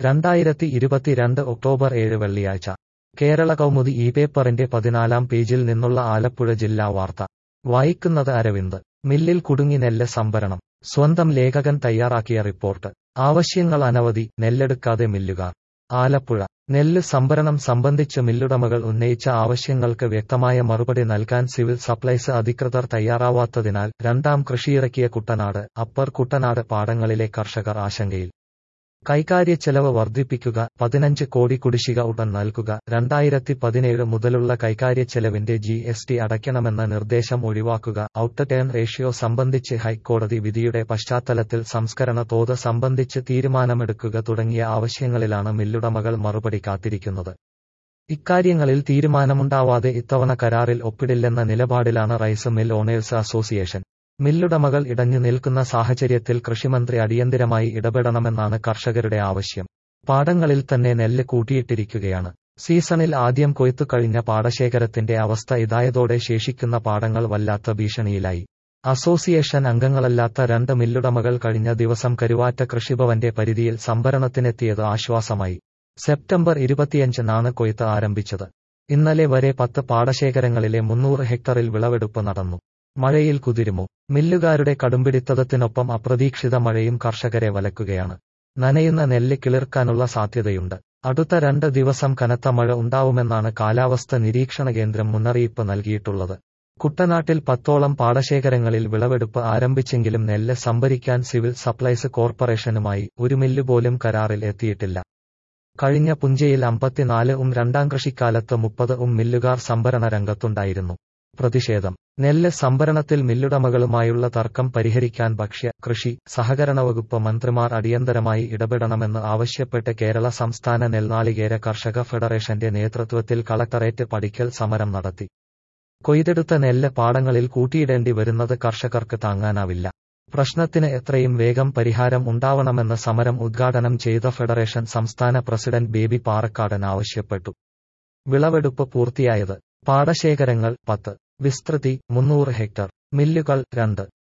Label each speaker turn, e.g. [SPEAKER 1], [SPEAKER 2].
[SPEAKER 1] രണ്ടായിരത്തി ഇരുപത്തിരണ്ട് ഒക്ടോബർ ഏഴ് വെള്ളിയാഴ്ച കേരള കൗമുദി ഈ പേപ്പറിന്റെ പതിനാലാം പേജിൽ നിന്നുള്ള ആലപ്പുഴ ജില്ലാ വാർത്ത വായിക്കുന്നത് അരവിന്ദ് മില്ലിൽ കുടുങ്ങി നെല്ല് സംഭരണം സ്വന്തം ലേഖകൻ തയ്യാറാക്കിയ റിപ്പോർട്ട് ആവശ്യങ്ങൾ അനവധി നെല്ലെടുക്കാതെ മില്ലുകാർ ആലപ്പുഴ നെല്ല് സംഭരണം സംബന്ധിച്ച് മില്ലുടമകൾ ഉന്നയിച്ച ആവശ്യങ്ങൾക്ക് വ്യക്തമായ മറുപടി നൽകാൻ സിവിൽ സപ്ലൈസ് അധികൃതർ തയ്യാറാവാത്തതിനാൽ രണ്ടാം കൃഷിയിറക്കിയ കുട്ടനാട് അപ്പർ കുട്ടനാട് പാടങ്ങളിലെ കർഷകർ ആശങ്കയിൽ കൈകാര്യ ചെലവ് വർദ്ധിപ്പിക്കുക പതിനഞ്ച് കോടി കുടിശ്ശിക ഉടൻ നൽകുക രണ്ടായിരത്തി പതിനേഴ് മുതലുള്ള കൈകാര്യ ചെലവിന്റെ ജി എസ് ടി അടയ്ക്കണമെന്ന നിർദ്ദേശം ഒഴിവാക്കുക ഔട്ട് ടേൺ റേഷ്യോ സംബന്ധിച്ച് ഹൈക്കോടതി വിധിയുടെ പശ്ചാത്തലത്തിൽ സംസ്കരണ തോത് സംബന്ധിച്ച് തീരുമാനമെടുക്കുക തുടങ്ങിയ ആവശ്യങ്ങളിലാണ് മില്ലുടമകൾ മറുപടി കാത്തിരിക്കുന്നത് ഇക്കാര്യങ്ങളിൽ തീരുമാനമുണ്ടാവാതെ ഇത്തവണ കരാറിൽ ഒപ്പിടില്ലെന്ന നിലപാടിലാണ് റൈസ് മിൽ ഓണേഴ്സ് അസോസിയേഷൻ മില്ലുടമകൾ ഇടഞ്ഞു നിൽക്കുന്ന സാഹചര്യത്തിൽ കൃഷിമന്ത്രി അടിയന്തിരമായി ഇടപെടണമെന്നാണ് കർഷകരുടെ ആവശ്യം പാടങ്ങളിൽ തന്നെ നെല്ല് കൂട്ടിയിട്ടിരിക്കുകയാണ് സീസണിൽ ആദ്യം കൊയ്ത്തു കഴിഞ്ഞ പാടശേഖരത്തിന്റെ അവസ്ഥ ഇതായതോടെ ശേഷിക്കുന്ന പാടങ്ങൾ വല്ലാത്ത ഭീഷണിയിലായി അസോസിയേഷൻ അംഗങ്ങളല്ലാത്ത രണ്ട് മില്ലുടമകൾ കഴിഞ്ഞ ദിവസം കരുവാറ്റ കൃഷിഭവന്റെ പരിധിയിൽ സംഭരണത്തിനെത്തിയത് ആശ്വാസമായി സെപ്റ്റംബർ ഇരുപത്തിയഞ്ചിനാണ് കൊയ്ത്ത് ആരംഭിച്ചത് ഇന്നലെ വരെ പത്ത് പാടശേഖരങ്ങളിലെ മുന്നൂറ് ഹെക്ടറിൽ വിളവെടുപ്പ് നടന്നു മഴയിൽ കുതിരുമോ മില്ലുകാരുടെ കടുംപിടിത്തത്തിനൊപ്പം അപ്രതീക്ഷിത മഴയും കർഷകരെ വലക്കുകയാണ് നനയുന്ന നെല്ല് കിളിർക്കാനുള്ള സാധ്യതയുണ്ട് അടുത്ത രണ്ട് ദിവസം കനത്ത മഴ ഉണ്ടാവുമെന്നാണ് കാലാവസ്ഥ നിരീക്ഷണ കേന്ദ്രം മുന്നറിയിപ്പ് നൽകിയിട്ടുള്ളത് കുട്ടനാട്ടിൽ പത്തോളം പാടശേഖരങ്ങളിൽ വിളവെടുപ്പ് ആരംഭിച്ചെങ്കിലും നെല്ല് സംഭരിക്കാൻ സിവിൽ സപ്ലൈസ് കോർപ്പറേഷനുമായി ഒരു മില്ല് പോലും കരാറിൽ എത്തിയിട്ടില്ല കഴിഞ്ഞ പുഞ്ചയിൽ അമ്പത്തിനാല് ഉം രണ്ടാം കൃഷിക്കാലത്ത് മുപ്പത് ഉം മില്ലുകാർ സംഭരണ രംഗത്തുണ്ടായിരുന്നു പ്രതിഷേധം നെല്ല് സംഭരണത്തിൽ മില്ലുടമകളുമായുള്ള തർക്കം പരിഹരിക്കാൻ ഭക്ഷ്യ കൃഷി സഹകരണ വകുപ്പ് മന്ത്രിമാർ അടിയന്തരമായി ഇടപെടണമെന്ന് ആവശ്യപ്പെട്ട് കേരള സംസ്ഥാന നെൽനാളികേര കർഷക ഫെഡറേഷന്റെ നേതൃത്വത്തിൽ കളക്ടറേറ്റ് പടിക്കൽ സമരം നടത്തി കൊയ്തെടുത്ത നെല്ല് പാടങ്ങളിൽ കൂട്ടിയിടേണ്ടി വരുന്നത് കർഷകർക്ക് താങ്ങാനാവില്ല പ്രശ്നത്തിന് എത്രയും വേഗം പരിഹാരം ഉണ്ടാവണമെന്ന് സമരം ഉദ്ഘാടനം ചെയ്ത ഫെഡറേഷൻ സംസ്ഥാന പ്രസിഡന്റ് ബേബി പാറക്കാടൻ ആവശ്യപ്പെട്ടു വിളവെടുപ്പ് പൂർത്തിയായത് പാടശേഖരങ്ങൾ പത്ത് വിസ്തൃതി മുന്നൂറ് ഹെക്ടർ മില്ലുകൾ രണ്ട്